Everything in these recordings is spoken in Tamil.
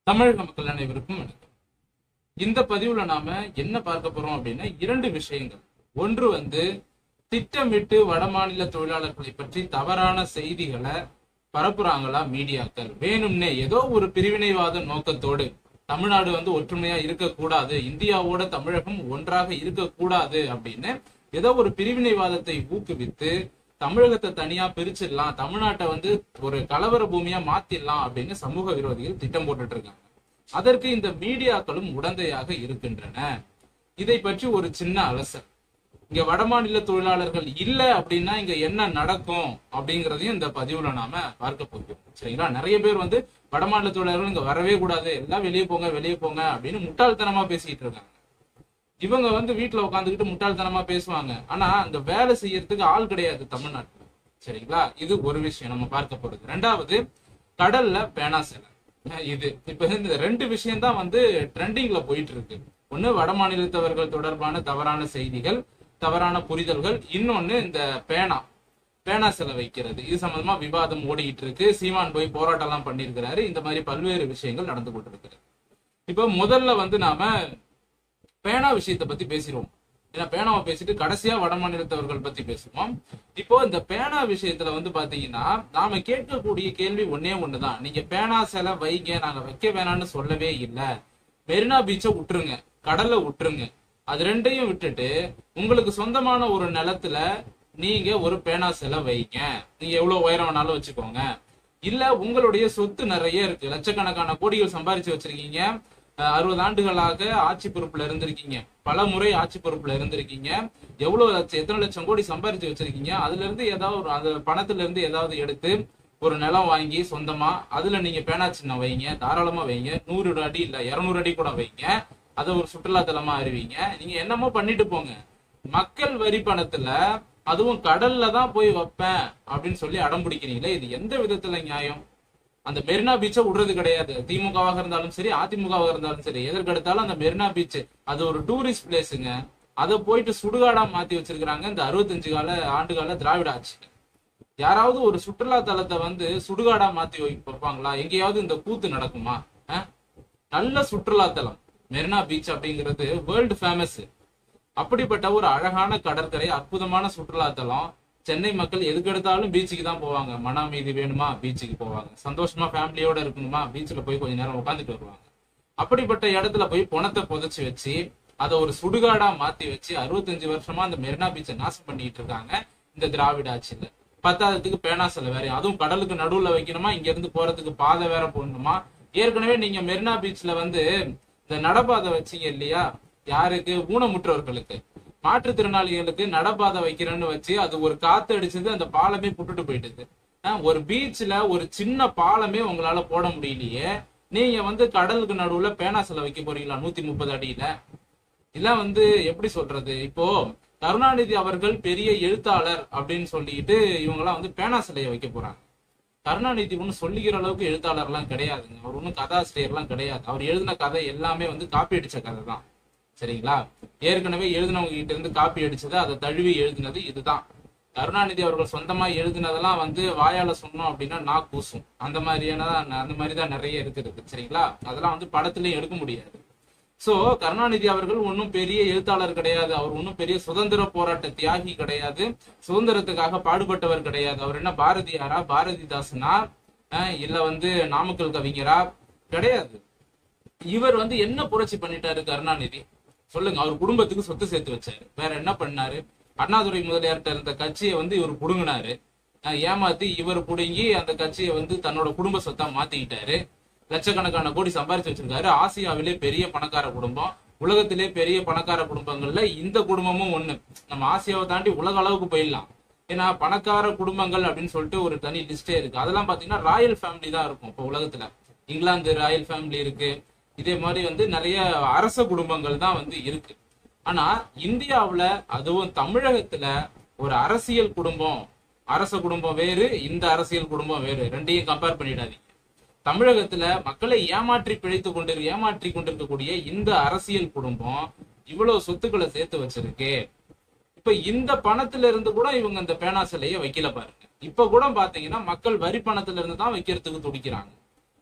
தமிழக மக்கள் அனைவருக்கும் வணக்கம் இந்த பதிவுல நாம என்ன பார்க்க போறோம் அப்படின்னா இரண்டு விஷயங்கள் ஒன்று வந்து திட்டமிட்டு வடமாநில தொழிலாளர்களை பற்றி தவறான செய்திகளை பரப்புறாங்களா மீடியாக்கள் வேணும்னே ஏதோ ஒரு பிரிவினைவாத நோக்கத்தோடு தமிழ்நாடு வந்து ஒற்றுமையா இருக்கக்கூடாது இந்தியாவோட தமிழகம் ஒன்றாக இருக்கக்கூடாது அப்படின்னு ஏதோ ஒரு பிரிவினைவாதத்தை ஊக்குவித்து தமிழகத்தை தனியா பிரிச்சிடலாம் தமிழ்நாட்டை வந்து ஒரு கலவர பூமியா மாத்திடலாம் அப்படின்னு சமூக விரோதிகள் திட்டம் போட்டுட்டு இருக்காங்க அதற்கு இந்த மீடியாக்களும் உடந்தையாக இருக்கின்றன இதை பற்றி ஒரு சின்ன அலசல் இங்க வடமாநில தொழிலாளர்கள் இல்ல அப்படின்னா இங்க என்ன நடக்கும் அப்படிங்கறதையும் இந்த பதிவுல நாம பார்க்க போகிறோம் சரிங்களா நிறைய பேர் வந்து வடமாநில தொழிலாளர்கள் இங்க வரவே கூடாது எல்லாம் வெளியே போங்க வெளியே போங்க அப்படின்னு முட்டாள்தனமா பேசிட்டு இருக்காங்க இவங்க வந்து வீட்டுல உட்காந்துக்கிட்டு முட்டாள்தனமா பேசுவாங்க ஆனா அந்த வேலை செய்யறதுக்கு ஆள் கிடையாது தமிழ்நாட்டுல சரிங்களா இது ஒரு விஷயம் நம்ம பார்க்க போறது ரெண்டாவது கடல்ல பேனா சிலை அஹ் இது இப்ப இந்த ரெண்டு விஷயம் தான் வந்து ட்ரெண்டிங்ல போயிட்டு இருக்கு ஒண்ணு வட மாநிலத்தவர்கள் தொடர்பான தவறான செய்திகள் தவறான புரிதல்கள் இன்னொன்னு இந்த பேனா பேனா சிலை வைக்கிறது இது சம்பந்தமா விவாதம் ஓடிட்டு இருக்கு சீமான் போய் போராட்டம் எல்லாம் பண்ணியிருக்கிறாரு இந்த மாதிரி பல்வேறு விஷயங்கள் நடந்து கொண்டிருக்கிறது இப்போ முதல்ல வந்து நாம பேனா விஷயத்தை பத்தி பேசிடுவோம் ஏன்னா பேனாவை பேசிட்டு கடைசியா வட மாநிலத்தவர்கள் பத்தி பேசுவோம் இப்போ இந்த பேனா விஷயத்துல வந்து பாத்தீங்கன்னா நாம கேட்கக்கூடிய கேள்வி ஒன்னே ஒண்ணுதான் நீங்க பேனா சிலை வைங்க நாங்க வைக்க வேணாம்னு சொல்லவே இல்ல மெரினா பீச்சை விட்டுருங்க கடல்ல விட்டுருங்க அது ரெண்டையும் விட்டுட்டு உங்களுக்கு சொந்தமான ஒரு நிலத்துல நீங்க ஒரு பேனா சிலை வைங்க நீங்க எவ்வளவு உயரம் வேணாலும் வச்சுக்கோங்க இல்ல உங்களுடைய சொத்து நிறைய இருக்கு லட்சக்கணக்கான கோடிகள் சம்பாரிச்சு வச்சிருக்கீங்க அஹ் அறுபது ஆண்டுகளாக ஆட்சி பொறுப்புல இருந்திருக்கீங்க பல முறை ஆட்சி பொறுப்புல இருந்திருக்கீங்க எவ்வளவு லட்சம் எத்தனை லட்சம் கோடி சம்பாரிச்சு வச்சிருக்கீங்க அதுல இருந்து ஏதாவது ஒரு அந்த பணத்துல இருந்து ஏதாவது எடுத்து ஒரு நிலம் வாங்கி சொந்தமா அதுல நீங்க பேனா சின்னம் வைங்க தாராளமா வைங்க நூறு அடி இல்ல இருநூறு அடி கூட வைங்க அதை ஒரு சுற்றுலா தலமா அறிவிங்க நீங்க என்னமோ பண்ணிட்டு போங்க மக்கள் வரி பணத்துல அதுவும் கடல்ல தான் போய் வைப்பேன் அப்படின்னு சொல்லி அடம் பிடிக்கிறீங்களே இது எந்த விதத்துல நியாயம் அந்த மெரினா பீச்சை விடுறது கிடையாது திமுகவாக இருந்தாலும் சரி அதிமுகவாக இருந்தாலும் சரி எதற்கெடுத்தாலும் அந்த மெரினா பீச் அது ஒரு டூரிஸ்ட் பிளேஸுங்க அதை போயிட்டு சுடுகாடா மாத்தி வச்சிருக்கிறாங்க இந்த அறுபத்தஞ்சு கால ஆண்டு கால திராவிட ஆட்சி யாராவது ஒரு சுற்றுலா தலத்தை வந்து சுடுகாடா மாத்தி வை- வைப்பாங்களா எங்கேயாவது இந்த கூத்து நடக்குமா அஹ்? நல்ல சுற்றுலா தலம் மெரினா பீச் அப்படிங்கிறது வேர்ல்டு ஃபேமஸ் அப்படிப்பட்ட ஒரு அழகான கடற்கரை அற்புதமான சுற்றுலா தலம் சென்னை மக்கள் எதுக்கு எடுத்தாலும் பீச்சுக்கு தான் போவாங்க மன அமைதி வேணுமா பீச்சுக்கு போவாங்க சந்தோஷமா ஃபேமிலியோட இருக்கணுமா பீச்சில் போய் கொஞ்ச நேரம் உட்காந்துட்டு வருவாங்க அப்படிப்பட்ட இடத்துல போய் பணத்தை புதைச்சு வச்சு அதை ஒரு சுடுகாடா மாத்தி வச்சு அறுபத்தஞ்சு வருஷமா அந்த மெரினா பீச்சை நாசம் பண்ணிட்டு இருக்காங்க இந்த திராவிட ஆட்சியில பத்தாததுக்கு பேனா சிலை வேற அதுவும் கடலுக்கு நடுவுல வைக்கணுமா இங்க இருந்து போறதுக்கு பாதை வேற போடணுமா ஏற்கனவே நீங்க மெரினா பீச்ல வந்து இந்த நடப்பாதை வச்சீங்க இல்லையா யாருக்கு ஊனமுற்றவர்களுக்கு மாற்றுத்திறனாளிகளுக்கு நடப்பாதை வைக்கிறேன்னு வச்சு அது ஒரு காத்து அடிச்சது அந்த பாலமே புட்டுட்டு போயிட்டுது ஆஹ் ஒரு பீச்ல ஒரு சின்ன பாலமே உங்களால போட முடியலையே நீங்க வந்து கடலுக்கு நடுவுல பேனா சிலை வைக்க போறீங்களா நூத்தி முப்பது அடியில இதெல்லாம் வந்து எப்படி சொல்றது இப்போ கருணாநிதி அவர்கள் பெரிய எழுத்தாளர் அப்படின்னு சொல்லிட்டு இவங்கெல்லாம் வந்து பேனா சிலையை வைக்க போறாங்க கருணாநிதி ஒன்றும் சொல்லிக்கிற அளவுக்கு எழுத்தாளர்லாம் கிடையாதுங்க அவர் ஒன்றும் கதாசிரியர்லாம் கிடையாது அவர் எழுதின கதை எல்லாமே வந்து காப்பி அடிச்ச கதை தான் சரிங்களா ஏற்கனவே எழுதினவங்க கிட்ட இருந்து காப்பி அடிச்சது அதை தழுவி எழுதினது இதுதான் கருணாநிதி அவர்கள் சொந்தமா எழுதினதெல்லாம் வந்து வாயால சொன்னோம் அப்படின்னா நா கூசும் அந்த மாதிரியான அந்த மாதிரி தான் நிறைய இருக்குது சரிங்களா அதெல்லாம் வந்து படத்துலயும் எடுக்க முடியாது சோ கருணாநிதி அவர்கள் ஒன்றும் பெரிய எழுத்தாளர் கிடையாது அவர் ஒன்றும் பெரிய சுதந்திர போராட்ட தியாகி கிடையாது சுதந்திரத்துக்காக பாடுபட்டவர் கிடையாது அவர் என்ன பாரதியாரா பாரதிதாசனா அஹ் இல்ல வந்து நாமக்கல் கவிஞரா கிடையாது இவர் வந்து என்ன புரட்சி பண்ணிட்டாரு கருணாநிதி சொல்லுங்க அவர் குடும்பத்துக்கு சொத்து சேர்த்து வச்சாரு வேற என்ன பண்ணாரு அண்ணாதுரை முதலியார்ட்ட இருந்த கட்சியை வந்து இவர் புடுங்கினாரு அஹ் ஏமாத்தி இவர் புடுங்கி அந்த கட்சியை வந்து தன்னோட குடும்ப சொத்தா மாத்திக்கிட்டாரு லட்சக்கணக்கான கோடி சம்பாரிச்சு வச்சிருக்காரு ஆசியாவிலே பெரிய பணக்கார குடும்பம் உலகத்திலே பெரிய பணக்கார குடும்பங்கள்ல இந்த குடும்பமும் ஒண்ணு நம்ம ஆசியாவை தாண்டி உலக அளவுக்கு போயிடலாம் ஏன்னா பணக்கார குடும்பங்கள் அப்படின்னு சொல்லிட்டு ஒரு தனி லிஸ்டே இருக்கு அதெல்லாம் பாத்தீங்கன்னா ராயல் ஃபேமிலி தான் இருக்கும் இப்போ உலகத்துல இங்கிலாந்து ராயல் ஃபேமிலி இருக்கு இதே மாதிரி வந்து நிறைய அரச குடும்பங்கள் தான் வந்து இருக்கு ஆனா இந்தியாவுல அதுவும் தமிழகத்துல ஒரு அரசியல் குடும்பம் அரச குடும்பம் வேறு இந்த அரசியல் குடும்பம் வேறு ரெண்டையும் கம்பேர் பண்ணிடாதீங்க தமிழகத்துல மக்களை ஏமாற்றி பிழைத்து கொண்டு ஏமாற்றி கொண்டிருக்கக்கூடிய இந்த அரசியல் குடும்பம் இவ்வளவு சொத்துக்களை சேர்த்து வச்சிருக்கு இப்ப இந்த பணத்துல இருந்து கூட இவங்க இந்த பேனா சிலையை வைக்கல பாருங்க இப்ப கூட பாத்தீங்கன்னா மக்கள் வரி பணத்துல இருந்து தான் வைக்கிறதுக்கு துடிக்கிறாங்க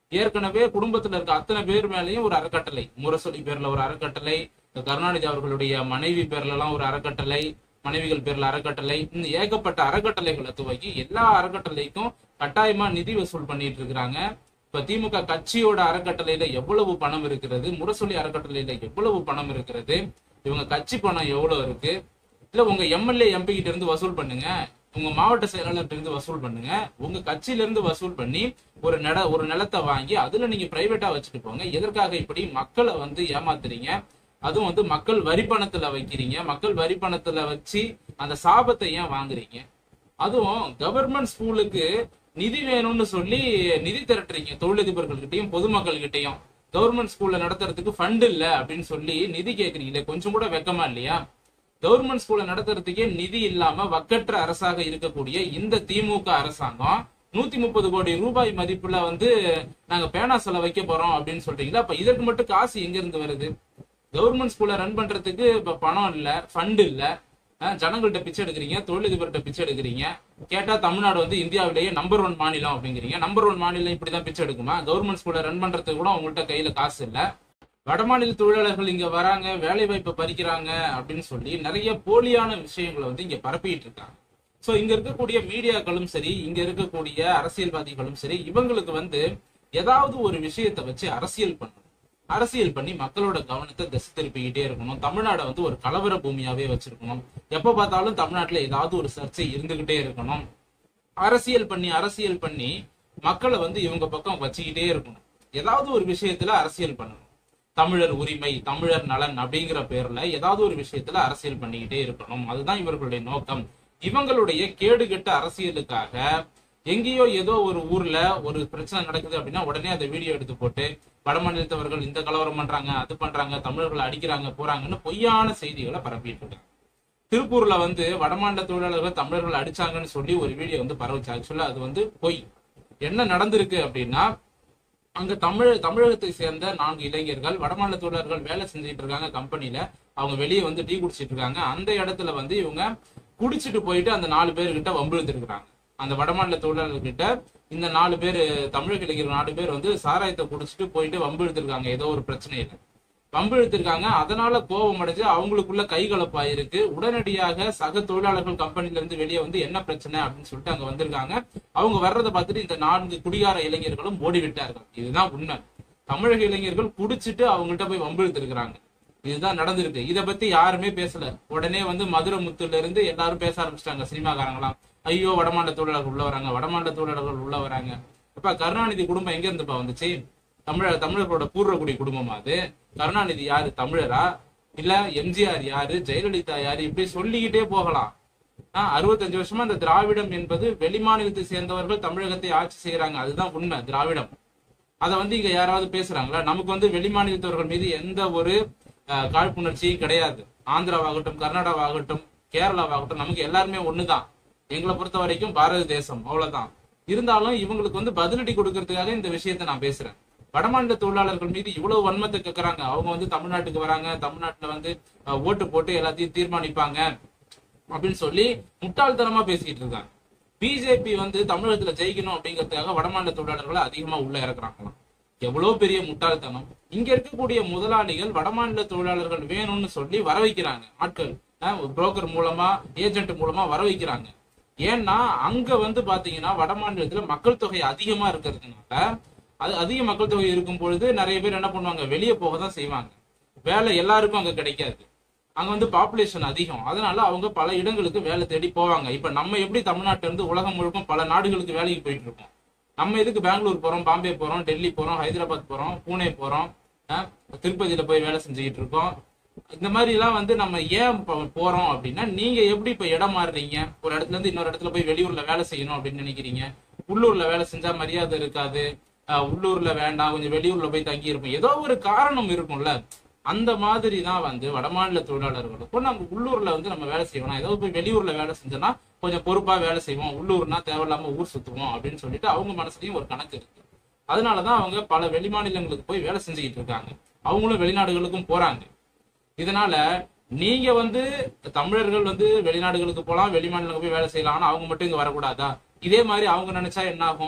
ஏற்கனவே குடும்பத்துல இருக்க அத்தனை பேர் மேலயும் ஒரு அறக்கட்டளை முரசொலி பேர்ல ஒரு அறக்கட்டளை கருணாநிதி அவர்களுடைய மனைவி பேர்ல எல்லாம் ஒரு அறக்கட்டளை மனைவிகள் பேர்ல அறக்கட்டளை இன்னும் ஏகப்பட்ட அறக்கட்டளைகளை துவக்கி எல்லா அறக்கட்டளைக்கும் கட்டாயமா நிதி வசூல் பண்ணிட்டு இருக்கிறாங்க இப்ப திமுக கட்சியோட அறக்கட்டளையில எவ்வளவு பணம் இருக்கிறது முரசொலி அறக்கட்டளையில எவ்வளவு பணம் இருக்கிறது இவங்க கட்சி பணம் எவ்வளவு இருக்கு இல்ல உங்க எம்எல்ஏ எம்பி கிட்ட இருந்து வசூல் பண்ணுங்க உங்க மாவட்ட செயலாளர்கிட்ட இருந்து வசூல் பண்ணுங்க உங்க கட்சியில இருந்து வசூல் பண்ணி ஒரு நட ஒரு நிலத்தை வாங்கி அதுல நீங்க பிரைவேட்டா வச்சுட்டு போங்க எதற்காக இப்படி மக்களை வந்து ஏமாத்துறீங்க அதுவும் வந்து மக்கள் வரி பணத்துல வைக்கிறீங்க மக்கள் வரி பணத்துல வச்சு அந்த சாபத்தை ஏன் வாங்குறீங்க அதுவும் கவர்மெண்ட் ஸ்கூலுக்கு நிதி வேணும்னு சொல்லி நிதி திரட்டுறீங்க தொழிலதிபர்கள் கிட்டயும் பொதுமக்கள் கிட்டயும் கவர்மெண்ட் ஸ்கூல்ல நடத்துறதுக்கு ஃபண்ட் இல்ல அப்படின்னு சொல்லி நிதி கேக்குறீங்களே கொஞ்சம் கூட வெக்கமா இல்லையா கவர்மெண்ட் ஸ்கூல்ல நடத்துறதுக்கே நிதி இல்லாம வக்கற்ற அரசாக இருக்கக்கூடிய இந்த திமுக அரசாங்கம் நூத்தி முப்பது கோடி ரூபாய் மதிப்புல வந்து நாங்க பேனா செல வைக்க போறோம் அப்படின்னு சொல்றீங்களா அப்ப இதற்கு மட்டும் காசு எங்க இருந்து வருது கவர்மெண்ட் ஸ்கூல்ல ரன் பண்றதுக்கு இப்ப பணம் இல்ல ஃபண்ட் இல்ல அஹ் ஜனங்கள்ட்ட பிச்சை எடுக்கிறீங்க தொழிலதிபர்கிட்ட பிச்சை எடுக்கிறீங்க கேட்டா தமிழ்நாடு வந்து இந்தியாவிலேயே நம்பர் ஒன் மாநிலம் அப்படிங்கிறீங்க நம்பர் ஒன் மாநிலம் இப்படிதான் பிச்சை எடுக்குமா கவர்மெண்ட் ஸ்கூல்ல ரன் பண்றதுக்கு கூட உங்கள்ட்ட கையில காசு இல்ல வடமாநில தொழிலாளர்கள் இங்க வராங்க வேலை வாய்ப்பை பறிக்கிறாங்க அப்படின்னு சொல்லி நிறைய போலியான விஷயங்களை வந்து இங்க பரப்பிட்டு இருக்காங்க சோ இங்க இருக்கக்கூடிய மீடியாக்களும் சரி இங்க இருக்கக்கூடிய அரசியல்வாதிகளும் சரி இவங்களுக்கு வந்து ஏதாவது ஒரு விஷயத்தை வச்சு அரசியல் பண்ணணும் அரசியல் பண்ணி மக்களோட கவனத்தை திசை திருப்பிக்கிட்டே இருக்கணும் தமிழ்நாடை வந்து ஒரு கலவர பூமியாவே வச்சிருக்கணும் எப்ப பார்த்தாலும் தமிழ்நாட்டுல ஏதாவது ஒரு சர்ச்சை இருந்துகிட்டே இருக்கணும் அரசியல் பண்ணி அரசியல் பண்ணி மக்களை வந்து இவங்க பக்கம் வச்சுக்கிட்டே இருக்கணும் ஏதாவது ஒரு விஷயத்துல அரசியல் பண்ணணும் தமிழர் உரிமை தமிழர் நலன் அப்படிங்கிற பேர்ல ஏதாவது ஒரு விஷயத்துல அரசியல் பண்ணிக்கிட்டே இருக்கணும் அதுதான் இவர்களுடைய நோக்கம் இவங்களுடைய கேடுகெட்ட அரசியலுக்காக எங்கேயோ ஏதோ ஒரு ஊர்ல ஒரு பிரச்சனை நடக்குது அப்படின்னா உடனே அந்த வீடியோ எடுத்து போட்டு வடமாநிலத்தவர்கள் இந்த கலவரம் பண்றாங்க அது பண்றாங்க தமிழர்களை அடிக்கிறாங்க போறாங்கன்னு பொய்யான செய்திகளை பரப்பிட்டு இருக்காங்க திருப்பூர்ல வந்து வடமாநில தொழிலாளர்கள் தமிழர்கள் அடிச்சாங்கன்னு சொல்லி ஒரு வீடியோ வந்து பரவுச்சு ஆக்சுவலா அது வந்து பொய் என்ன நடந்திருக்கு அப்படின்னா அங்க தமிழ் தமிழகத்தை சேர்ந்த நான்கு இளைஞர்கள் வடமாநில தொழிலாளர்கள் வேலை செஞ்சுட்டு இருக்காங்க கம்பெனில அவங்க வெளியே வந்து டீ குடிச்சிட்டு இருக்காங்க அந்த இடத்துல வந்து இவங்க குடிச்சிட்டு போயிட்டு அந்த நாலு பேர்கிட்ட வம்பிழுத்துருக்காங்க அந்த வடமாநில தொழிலாளர்கிட்ட இந்த நாலு பேர் தமிழக இளைஞர் நாலு பேர் வந்து சாராயத்தை குடிச்சிட்டு போயிட்டு வம்பு இழுத்திருக்காங்க ஏதோ ஒரு பிரச்சனையில வம்பு இழுத்திருக்காங்க அதனால கோபம் அடைஞ்சு அவங்களுக்குள்ள கைகலப்பாயிருக்கு உடனடியாக சக தொழிலாளர்கள் கம்பெனில இருந்து வெளியே வந்து என்ன பிரச்சனை அப்படின்னு சொல்லிட்டு அங்க வந்திருக்காங்க அவங்க வர்றதை பார்த்துட்டு இந்த நான்கு குடிகார இளைஞர்களும் ஓடிவிட்டார்கள் இதுதான் உண்மை தமிழக இளைஞர்கள் குடிச்சிட்டு அவங்கள்ட்ட போய் வம்பு இழுத்திருக்கிறாங்க இதுதான் நடந்திருக்கு இத பத்தி யாருமே பேசல உடனே வந்து மதுரை முத்துல இருந்து எல்லாரும் பேச ஆரம்பிச்சிட்டாங்க சினிமாக்காரங்களாம் ஐயோ வடமாநில தொழிலாளர்கள் உள்ள வராங்க வடமாநில தொழிலாளர்கள் உள்ள வராங்க இப்ப கருணாநிதி குடும்பம் எங்க இருந்துப்பா வந்துச்சு தமிழ தமிழர்களோட பூர்வகுடி குடும்பமா அது கருணாநிதி யாரு தமிழரா இல்ல எம்ஜிஆர் யாரு ஜெயலலிதா யாரு இப்படி சொல்லிக்கிட்டே போகலாம் ஆஹ் அறுபத்தஞ்சு வருஷமா இந்த திராவிடம் என்பது வெளிமாநிலத்தை சேர்ந்தவர்கள் தமிழகத்தை ஆட்சி செய்யறாங்க அதுதான் உண்மை திராவிடம் அத வந்து இங்க யாராவது பேசுறாங்களா நமக்கு வந்து வெளிமாநிலத்தவர்கள் மீது எந்த ஒரு அஹ், காழ்ப்புணர்ச்சியும் கிடையாது ஆந்திராவாகட்டும் கர்நாடகாவாகட்டும் கேரளாவாகட்டும் நமக்கு எல்லாருமே ஒண்ணுதான் எங்களை பொறுத்த வரைக்கும் பாரத தேசம் அவ்வளவுதான் இருந்தாலும் இவங்களுக்கு வந்து பதிலடி கொடுக்கறதுக்காக இந்த விஷயத்த நான் பேசுறேன் வடமாநில தொழிலாளர்கள் மீது இவ்வளவு வன்மத்தை கேட்கறாங்க அவங்க வந்து தமிழ்நாட்டுக்கு வராங்க தமிழ்நாட்டுல வந்து அஹ், ஓட்டு போட்டு எல்லாத்தையும் தீர்மானிப்பாங்க அப்படின்னு சொல்லி முட்டாள்தனமா பேசிக்கிட்டு இருக்காங்க பிஜேபி வந்து தமிழகத்துல ஜெயிக்கணும் அப்படிங்கிறதுக்காக வடமாநில தொழிலாளர்களை அதிகமா உள்ள இறக்குறாங்களாம் எவ்வளவு பெரிய முட்டாள்தனம் இங்க இருக்கக்கூடிய முதலாளிகள் வடமாநில தொழிலாளர்கள் வேணும்னு சொல்லி வர வைக்கிறாங்க ஆட்கள் புரோக்கர் மூலமா ஏஜென்ட் மூலமா வர வைக்கிறாங்க ஏன்னா அங்க வந்து பாத்தீங்கன்னா வடமாநிலத்துல மக்கள் தொகை அதிகமா இருக்கிறதுனால அது அதிக மக்கள் தொகை இருக்கும் பொழுது நிறைய பேர் என்ன பண்ணுவாங்க வெளியே போக தான் செய்வாங்க வேலை எல்லாருக்கும் அங்க கிடைக்காது அங்க வந்து பாப்புலேஷன் அதிகம் அதனால அவங்க பல இடங்களுக்கு வேலை தேடி போவாங்க இப்ப நம்ம எப்படி தமிழ்நாட்டுல இருந்து உலகம் முழுக்கும் பல நாடுகளுக்கு வேலைக்கு போயிட்டு இருக்கோம் நம்ம எதுக்கு பெங்களூர் போறோம் பாம்பே போறோம் டெல்லி போறோம் ஹைதராபாத் போறோம் பூனே போறோம் அஹ், திருப்பதியில போய் வேலை செஞ்சுக்கிட்டு இருக்கோம் இந்த மாதிரி எல்லாம் வந்து நம்ம ஏன் போ- போறோம் அப்படின்னா நீங்க எப்படி இப்ப இடம் மாறுறீங்க ஒரு இடத்துல இருந்து இன்னொரு இடத்துல போய் வெளியூர்ல வேலை செய்யணும் அப்படின்னு நினைக்கிறீங்க உள்ளூர்ல வேலை செஞ்சா மரியாதை இருக்காது அஹ், உள்ளூர்ல வேண்டாம் கொஞ்சம் வெளியூர்ல போய் தங்கி இருப்போம் ஏதோ ஒரு காரணம் இருக்கும்ல அந்த மாதிரி தான் வந்து வடமாநில தொழிலாளர்களுக்கும் நம்ம உள்ளூர்ல வந்து நம்ம வேலை செய்யணும் ஏதோ போய் வெளியூர்ல வேலை செஞ்சோம்னா கொஞ்சம் பொறுப்பா வேலை செய்வோம் உள்ளூர்னா தேவையில்லாம ஊர் சுத்துவோம் அப்படின்னு சொல்லிட்டு அவங்க மனசுலயும் ஒரு கணக்கு இருக்கு அதனாலதான் அவங்க பல வெளிமாநிலங்களுக்கு போய் வேலை செஞ்சுக்கிட்டு இருக்காங்க அவங்களும் வெளிநாடுகளுக்கும் போறாங்க இதனால நீங்க வந்து தமிழர்கள் வந்து வெளிநாடுகளுக்கு போலாம் வெளிமாநிலங்களுக்கு போய் வேலை செய்யலாம் ஆனா அவங்க மட்டும் இங்க வரக்கூடாதா இதே மாதிரி அவங்க நினைச்சா என்ன ஆகும்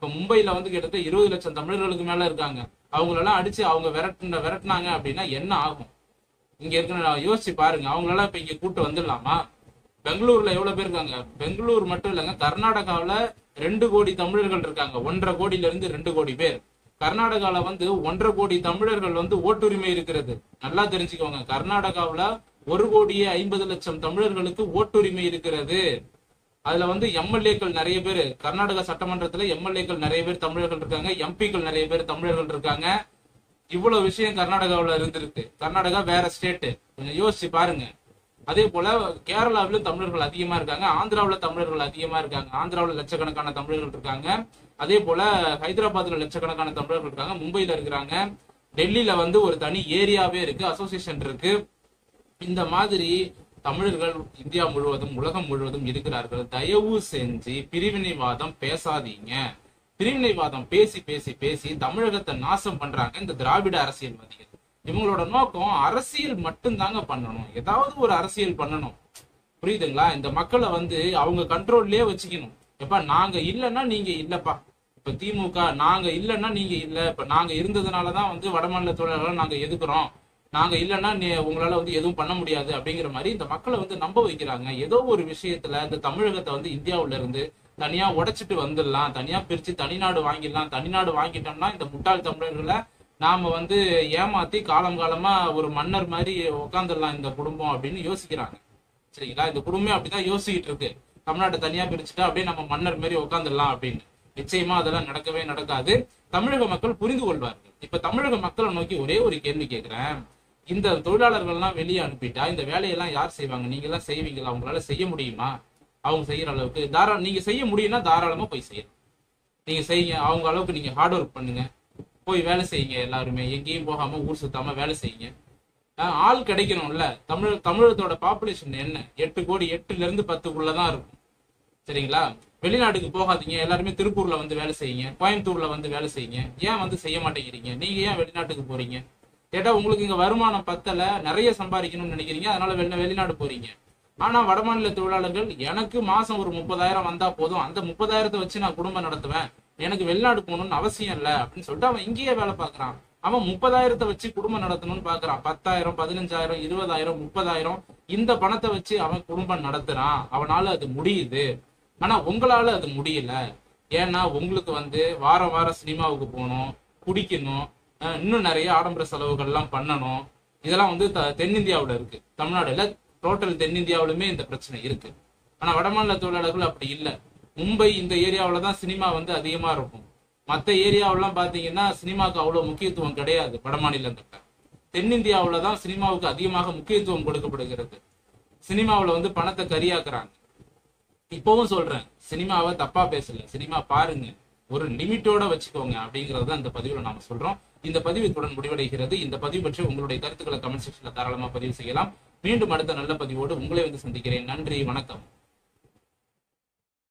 இப்ப மும்பைல வந்து கிட்டத்தட்ட இருபது லட்சம் தமிழர்களுக்கு மேல இருக்காங்க அவங்களெல்லாம் அடிச்சு அவங்க விரட்டுன விரட்டுனாங்க அப்படின்னா என்ன ஆகும் இங்க இருக்கிற யோசிச்சு பாருங்க அவங்களெல்லாம் இப்ப இங்க கூட்டு வந்துடலாமா பெங்களூர்ல எவ்வளவு பேர் இருக்காங்க பெங்களூர் மட்டும் இல்லைங்க கர்நாடகாவுல ரெண்டு கோடி தமிழர்கள் இருக்காங்க ஒன்றரை கோடியில இருந்து ரெண்டு கோடி பேர் கர்நாடகால வந்து ஒன்றரை கோடி தமிழர்கள் வந்து ஓட்டுரிமை இருக்கிறது நல்லா தெரிஞ்சுக்கோங்க கர்நாடகாவுல ஒரு கோடியே ஐம்பது லட்சம் தமிழர்களுக்கு ஓட்டுரிமை இருக்கிறது அதுல வந்து எம்எல்ஏக்கள் நிறைய பேர் கர்நாடகா சட்டமன்றத்துல எம்எல்ஏக்கள் நிறைய பேர் தமிழர்கள் இருக்காங்க எம்பிக்கள் நிறைய பேர் தமிழர்கள் இருக்காங்க இவ்வளவு விஷயம் கர்நாடகாவுல இருந்திருக்கு கர்நாடகா வேற ஸ்டேட் கொஞ்சம் யோசிச்சு பாருங்க அதே போல கேரளாவிலும் தமிழர்கள் அதிகமா இருக்காங்க ஆந்திராவுல தமிழர்கள் அதிகமா இருக்காங்க ஆந்திராவுல லட்சக்கணக்கான தமிழர்கள் இருக்காங்க அதே போல ஹைதராபாத்ல லட்சக்கணக்கான தமிழர்கள் இருக்காங்க மும்பைல இருக்கிறாங்க டெல்லியில வந்து ஒரு தனி ஏரியாவே இருக்கு அசோசியேஷன் இருக்கு இந்த மாதிரி தமிழர்கள் இந்தியா முழுவதும் உலகம் முழுவதும் இருக்கிறார்கள் தயவு செஞ்சு பிரிவினைவாதம் பேசாதீங்க பிரிவினைவாதம் பேசி பேசி பேசி தமிழகத்தை நாசம் பண்றாங்க இந்த திராவிட அரசியல்வாதிகள் இவங்களோட நோக்கம் அரசியல் மட்டும்தாங்க பண்ணணும் ஏதாவது ஒரு அரசியல் பண்ணணும் புரியுதுங்களா இந்த மக்களை வந்து அவங்க கண்ட்ரோல்லயே வச்சுக்கணும் எப்ப நாங்க இல்லைன்னா நீங்க இல்லப்பா இப்ப திமுக நாங்க இல்லைன்னா நீங்க இல்ல இப்ப நாங்க இருந்ததுனாலதான் வந்து வடமாநில தொழிலாளர்களை நாங்க எதுக்குறோம் நாங்க இல்லைன்னா நீ- உங்களால வந்து எதுவும் பண்ண முடியாது அப்படிங்கிற மாதிரி இந்த மக்களை வந்து நம்ப வைக்கிறாங்க ஏதோ ஒரு விஷயத்துல இந்த தமிழகத்தை வந்து இந்தியாவுல இருந்து தனியா உடைச்சிட்டு வந்துடலாம் தனியா பிரிச்சு தனிநாடு வாங்கிடலாம் தனிநாடு வாங்கிட்டோம்னா இந்த முட்டாள் தமிழர்களை நாம வந்து ஏமாத்தி காலம் காலமா ஒரு மன்னர் மாதிரி உட்காந்துடலாம் இந்த குடும்பம் அப்படின்னு யோசிக்கிறாங்க சரிங்களா இந்த குடும்பமே அப்படிதான் யோசிக்கிட்டு இருக்கு தமிழ்நாட்டை தனியா பிரிச்சுட்டா அப்படியே நம்ம மன்னர் மாதிரி உட்காந்துடலாம் அப்படின்னு நிச்சயமா அதெல்லாம் நடக்கவே நடக்காது தமிழக மக்கள் புரிந்து கொள்வார்கள் இப்ப தமிழக மக்களை நோக்கி ஒரே ஒரு கேள்வி கேட்கிறேன் இந்த தொழிலாளர்கள்லாம் வெளியே அனுப்பிட்டா இந்த வேலையெல்லாம் யார் செய்வாங்க நீங்க எல்லாம் செய்வீங்களா அவங்களால செய்ய முடியுமா அவங்க செய்யற அளவுக்கு தாராளம் நீங்க செய்ய முடியும்னா தாராளமா போய் செய்யலாம் நீங்க செய்யுங்க அவங்க அளவுக்கு நீங்க ஹார்ட் ஒர்க் பண்ணுங்க போய் வேலை செய்யுங்க எல்லாருமே எங்கேயும் போகாம ஊர் சுத்தாம வேலை செய்யுங்க ஆஹ் ஆள் கிடைக்கணும்ல தமிழ் தமிழகத்தோட பாப்புலேஷன் என்ன எட்டு கோடி எட்டுல இருந்து பத்துக்குள்ளதான் இருக்கும் சரிங்களா வெளிநாட்டுக்கு போகாதீங்க எல்லாருமே திருப்பூர்ல வந்து வேலை செய்யுங்க கோயம்புத்தூர்ல வந்து வேலை செய்யுங்க ஏன் வந்து செய்ய மாட்டேங்கிறீங்க நீங்க ஏன் வெளிநாட்டுக்கு போறீங்க கேட்டா உங்களுக்கு இங்க வருமானம் பத்தல நிறைய சம்பாதிக்கணும்னு நினைக்கிறீங்க அதனால வெளி வெளிநாடு போறீங்க ஆனா வடமாநில தொழிலாளர்கள் எனக்கு மாசம் ஒரு முப்பதாயிரம் வந்தா போதும் அந்த முப்பதாயிரத்தை வச்சு நான் குடும்பம் நடத்துவேன் எனக்கு வெளிநாடு போகணும்னு அவசியம் இல்ல அப்படின்னு சொல்லிட்டு அவன் இங்கேயே வேலை பார்க்கறான் அவன் முப்பதாயிரத்தை வச்சு குடும்பம் நடத்தணும்னு பாக்குறான் பத்தாயிரம் பதினஞ்சாயிரம் இருபதாயிரம் முப்பதாயிரம் இந்த பணத்தை வச்சு அவன் குடும்பம் நடத்துறான் அவனால அது முடியுது ஆனா உங்களால அது முடியல ஏன்னா உங்களுக்கு வந்து வாரம் வாரம் சினிமாவுக்கு போகணும் குடிக்கணும் அஹ் இன்னும் நிறைய ஆடம்பர செலவுகள்லாம் பண்ணணும் இதெல்லாம் வந்து த- தென்னிந்தியாவுல இருக்கு தமிழ்நாடுல டோட்டல் தென்னிந்தியாவிலுமே இந்த பிரச்சனை இருக்கு ஆனா வடமாநில தொழிலாளர்கள் அப்படி இல்ல மும்பை இந்த ஏரியாவுல தான் சினிமா வந்து அதிகமா இருக்கும் மத்த ஏரியாவெல்லாம் பாத்தீங்கன்னா சினிமாவுக்கு அவ்வளவு முக்கியத்துவம் கிடையாது வடமாநிலங்கள்ல தென்னிந்தியாவுல தான் சினிமாவுக்கு அதிகமாக முக்கியத்துவம் கொடுக்கப்படுகிறது சினிமாவுல வந்து பணத்தை கரியாக்குறாங்க இப்பவும் சொல்றேன் சினிமாவை தப்பா பேசல சினிமா பாருங்க ஒரு லிமிட்டோட வச்சுக்கோங்க அப்படிங்கறது தான் இந்த பதிவுல நாம சொல்றோம் இந்த பதிவு இத்துடன் முடிவடைகிறது இந்த பதிவு பற்றி உங்களுடைய கருத்துக்களை கமெண்ட் செக்ஷன்ல தாராளமா பதிவு செய்யலாம் மீண்டும் அடுத்த நல்ல பதிவோடு உங்களை வந்து சந்திக்கிறேன் நன்றி வணக்கம்